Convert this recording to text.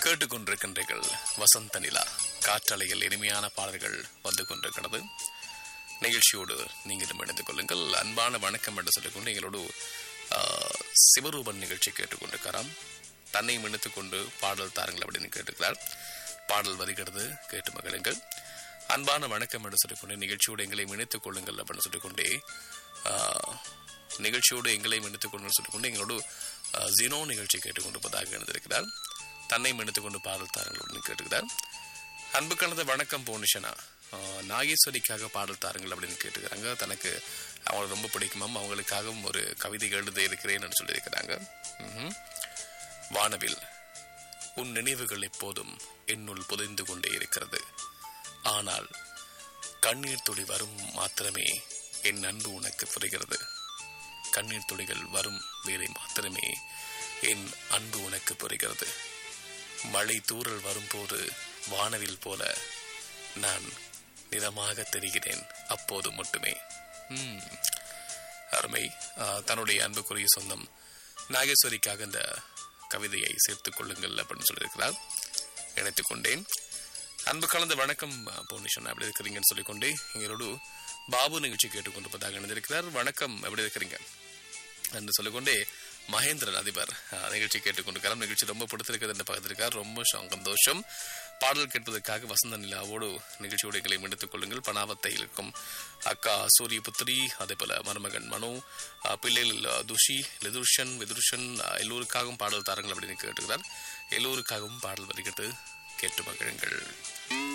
கேட்டுக்கொண்டிருக்கின்றீர்கள் வசந்த நிலா காற்றலையில் இனிமையான பாடல்கள் வந்து கொண்டிருக்கிறது நிகழ்ச்சியோடு நீங்களும் இணைந்து கொள்ளுங்கள் அன்பான வணக்கம் என்று சொல்லிக்கொண்டு எங்களோடு ஆ, சிவரூபன் நிகழ்ச்சி கேட்டுக்கொண்டிருக்கிறார் தன்னை இணைத்துக் கொண்டு பாடல் தாருங்கள் அப்படின்னு கேட்டுக்கிறார் பாடல் வருகிறது கேட்டு மகிழுங்கள் அன்பான வணக்கம் என்று சொல்லிக்கொண்டு நிகழ்ச்சியோடு எங்களை இணைத்துக் கொள்ளுங்கள் அப்படின்னு சொல்லிக்கொண்டே ஆ, நிகழ்ச்சியோடு எங்களை இணைத்துக் கொண்டு சொல்லிக்கொண்டு எங்களோடு ஆ, ஜினோ நிகழ்ச்சி கேட்டுக்கொண்டிருப்பதாக எழுந்திருக்கிறார் தன்னை இணைத்துக் கொண்டு பாடல் தாருங்கள் அப்படின்னு கேட்டுக்கிறார் அன்பு கலந்த வணக்கம் போனிஷனா ஆஹ் நாகேஸ்வரிக்காக பாடல் தாருங்கள் அப்படின்னு கேட்டுக்கிறாங்க தனக்கு அவங்களுக்கு ரொம்ப பிடிக்குமாம் அவங்களுக்காகவும் ஒரு கவிதை எழுத இருக்கிறேன்னு சொல்லியிருக்கிறாங்க ம்ஹும். வானவில் உன் நினைவுகள் எப்போதும் என்னுள் புதைந்து கொண்டே இருக்கிறது ஆனால் கண்ணீர் துளி வரும் மாத்திரமே என் அன்பு உனக்கு புரிகிறது கண்ணீர் துளிகள் வரும் வேலை மாத்திரமே என் அன்பு உனக்கு புரிகிறது மழை தூறல் வரும்போது வானவில் போல நான் நிறமாக தெரிகிறேன் அப்போது மட்டுமே ம், அருமை ஆ, தன்னுடைய அன்புக்குரிய சொந்தம் நாகேஸ்வரிக்காக இந்த கவிதையை சேர்த்துக் கொள்ளுங்கள் அப்படின்னு சொல்லியிருக்கிறார் இணைத்துக் கொண்டேன் அன்பு கலந்த வணக்கம் போனிஷன் எப்படி இருக்கிறீங்கன்னு சொல்லிக்கொண்டே எங்களோடு பாபு நிகழ்ச்சி கேட்டுக்கொண்டிருப்பதாக இணைந்திருக்கிறார் வணக்கம் எப்படி இருக்கிறீங்க என்று சொல்லிக்கொண்டே மகேந்திரன் அதிபர் அஹ், நிகழ்ச்சி கேட்டுக்கொண்டிருக்கார் நிகழ்ச்சி ரொம்ப பிடித்திருக்கிறது என்று பார்த்திருக்கார் ரொம்ப சந்தோஷம் பாடல் கேட்பதற்காக வசந்த நிலாவோடு நிகழ்ச்சியோடு எங்களை எடுத்துக் கொள்ளுங்கள் பனாவத்தை இருக்கும் அக்கா சூரிய புத்திரி அதே போல மருமகன் மனு அஹ், பிள்ளைகள் அஹ், துஷி லிதுஷன் விதுருஷன் அஹ், எல்லோருக்காகவும் பாடல் தாருங்கள் அப்படின்னு கேட்டுக்கிறார் எல்லோருக்காகவும் பாடல் வருகிறது கேட்டு மகிழுங்கள்